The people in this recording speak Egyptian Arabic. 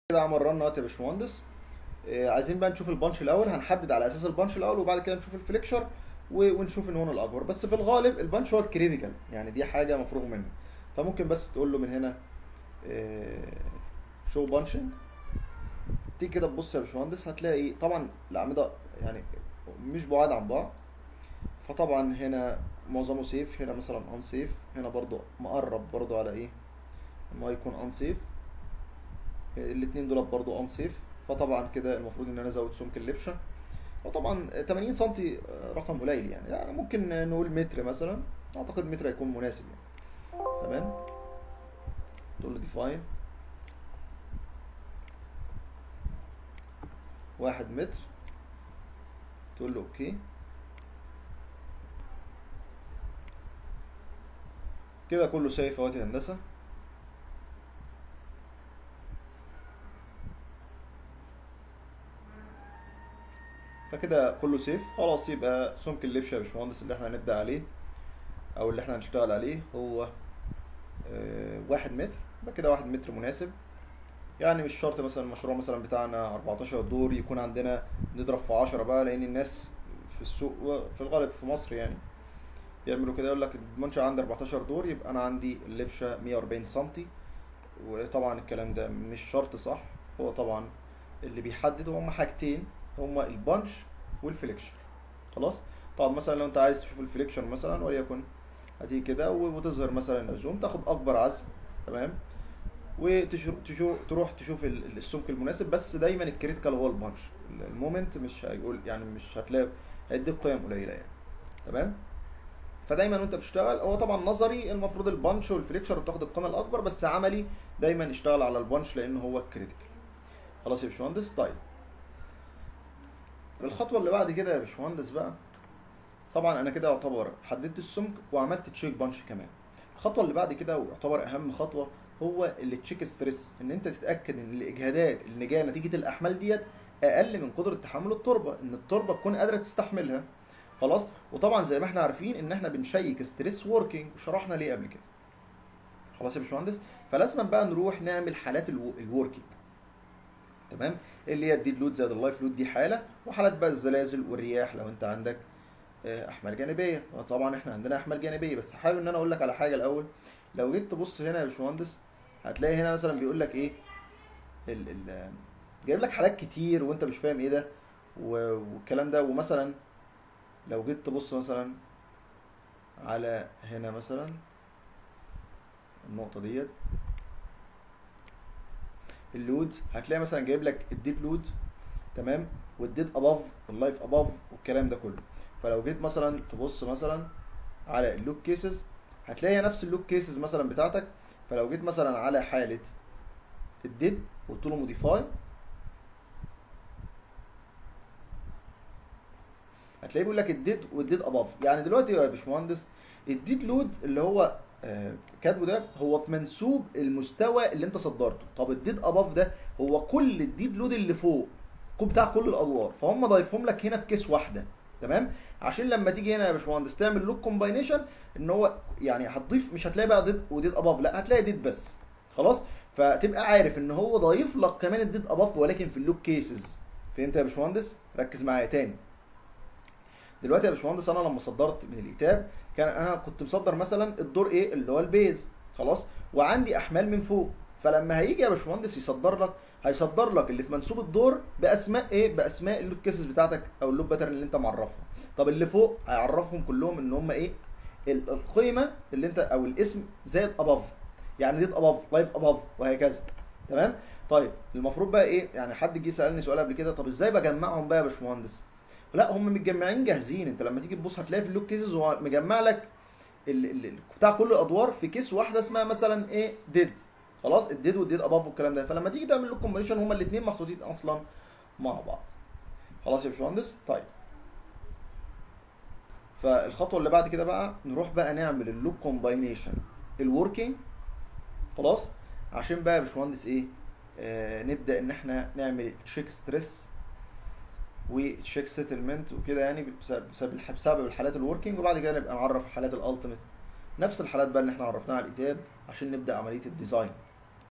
كده عمل رن اهوت يا باشمهندس آه، عايزين بقى نشوف البانش الاول هنحدد على اساس البانش الاول وبعد كده نشوف الفليكشر و- ونشوف النون الاكبر بس في الغالب البانش هو الكريتيكال يعني دي حاجه مفروغ منها فممكن بس تقول له من هنا شو بانشنج تيجي كده تبص يا باشمهندس هتلاقي طبعا الاعمده يعني مش بعاد عن بعض فطبعا هنا معظمه سيف هنا مثلا ان سيف هنا برضو مقرب برضو على ايه ما يكون ان سيف الاثنين دول برضو ان سيف فطبعا كده المفروض ان انا ازود سمك اللبشه وطبعا 80 سم رقم قليل يعني, يعني ممكن نقول متر مثلا اعتقد متر هيكون مناسب يعني تمام تقول له ديفاين واحد متر تقول له اوكي كده كله سيف اهوت يا هندسه فكده كله سيف خلاص يبقى سمك اللبشه يا باشمهندس اللي احنا هنبدا عليه او اللي احنا هنشتغل عليه هو آه، واحد متر يبقى كده واحد متر مناسب يعني مش شرط مثلا المشروع مثلا بتاعنا 14 دور يكون عندنا نضرب في 10 بقى لان الناس في السوق وفي الغالب في مصر يعني يعملوا كده يقول لك المنشأ عندي 14 دور يبقى انا عندي اللبشه 140 سم وطبعا الكلام ده مش شرط صح هو طبعا اللي بيحدد هما حاجتين هما البانش والفليكشر خلاص طب مثلا لو انت عايز تشوف الفليكشر مثلا وليكن هتيجي كده و- وتظهر مثلا الزوم تاخد اكبر عزم تمام وتروح تشوف ال- ال- السمك المناسب بس دايما الكريتيكال هو البانش المومنت مش هيقول يعني مش هتلاقي هيديك قيم قليله يعني تمام فدايما وانت بتشتغل هو طبعا نظري المفروض البانش والفليكشر وتاخد القيمه الاكبر بس عملي دايما اشتغل على البانش لان هو الكريتيكال خلاص يا باشمهندس طيب الخطوه اللي بعد كده يا باشمهندس بقى طبعا انا كده يعتبر حددت السمك وعملت تشيك بانش كمان الخطوه اللي بعد كده ويعتبر اهم خطوه هو اللي تشيك ستريس ان انت تتاكد ان الاجهادات اللي جايه نتيجه الاحمال ديت اقل من قدره تحمل التربه ان التربه تكون قادره تستحملها خلاص وطبعا زي ما احنا عارفين ان احنا بنشيك ستريس وركينج وشرحنا ليه قبل كده خلاص يا باشمهندس فلازم بقى نروح نعمل حالات الوركينج تمام اللي هي الديد لود زائد اللايف لود دي حاله وحالات بقى الزلازل والرياح لو انت عندك آه، احمال جانبيه وطبعا احنا عندنا احمال جانبيه بس حابب ان انا اقول لك على حاجه الاول لو جيت تبص هنا يا باشمهندس هتلاقي هنا مثلا بيقول لك ايه ال ال جايب لك حالات كتير وانت مش فاهم ايه ده و- والكلام ده ومثلا لو جيت تبص مثلا على هنا مثلا النقطه ديت اللود هتلاقي مثلا جايب لك الديد لود تمام والديد اباف واللايف اباف والكلام ده كله فلو جيت مثلا تبص مثلا على اللوك كيسز هتلاقي نفس اللوك كيسز مثلا بتاعتك فلو جيت مثلا على حاله الديد وقلت له موديفاي هتلاقيه بيقول لك الديد والديد اباف يعني دلوقتي يا باشمهندس الديد لود اللي هو آه، كاتبه ده هو في منسوب المستوى اللي انت صدرته طب الديد اباف ده هو كل الديد لود اللي فوق كوب بتاع كل الادوار فهم ضايفهم لك هنا في كيس واحده تمام عشان لما تيجي هنا يا باشمهندس تعمل لوك كومباينيشن ان هو يعني هتضيف مش هتلاقي بقى ديد وديد اباف لا هتلاقي ديد بس خلاص فتبقى عارف ان هو ضايف لك كمان الديد اباف ولكن في اللوك كيسز فهمت يا باشمهندس ركز معايا تاني دلوقتي يا باشمهندس انا لما صدرت من الكتاب كان انا كنت مصدر مثلا الدور ايه اللي هو البيز خلاص وعندي احمال من فوق فلما هيجي يا باشمهندس يصدر لك هيصدر لك اللي في منسوب الدور باسماء ايه باسماء اللوب كيسز بتاعتك او اللوب باترن اللي انت معرفها طب اللي فوق هيعرفهم كلهم ان هم ايه ال- القيمه اللي انت او الاسم زائد اباف يعني ديت اباف لايف اباف وهكذا تمام طيب المفروض بقى ايه يعني حد جه سالني سؤال قبل كده طب ازاي بجمعهم بقى يا باشمهندس لا هم متجمعين جاهزين انت لما تيجي تبص هتلاقي في اللوك كيسز هو مجمع لك ال ال ال- بتاع كل الادوار في كيس واحده اسمها مثلا ايه ديد خلاص الديد والديد اباف والكلام ده فلما تيجي تعمل لوك كومبينيشن هما الاثنين محطوطين اصلا مع بعض خلاص يا باشمهندس طيب فالخطوه اللي بعد كده بقى نروح بقى نعمل اللوك كومباينيشن الوركينج خلاص عشان بقى يا باشمهندس ايه آه نبدا ان احنا نعمل تشيك ستريس وتشيك سيتلمنت وكده يعني بسبب بسبب الح- بسبب الحالات الوركينج وبعد كده نبقى نعرف الحالات الالتيميت نفس الحالات بقى اللي احنا عرفناها على الكتاب عشان نبدا عمليه الديزاين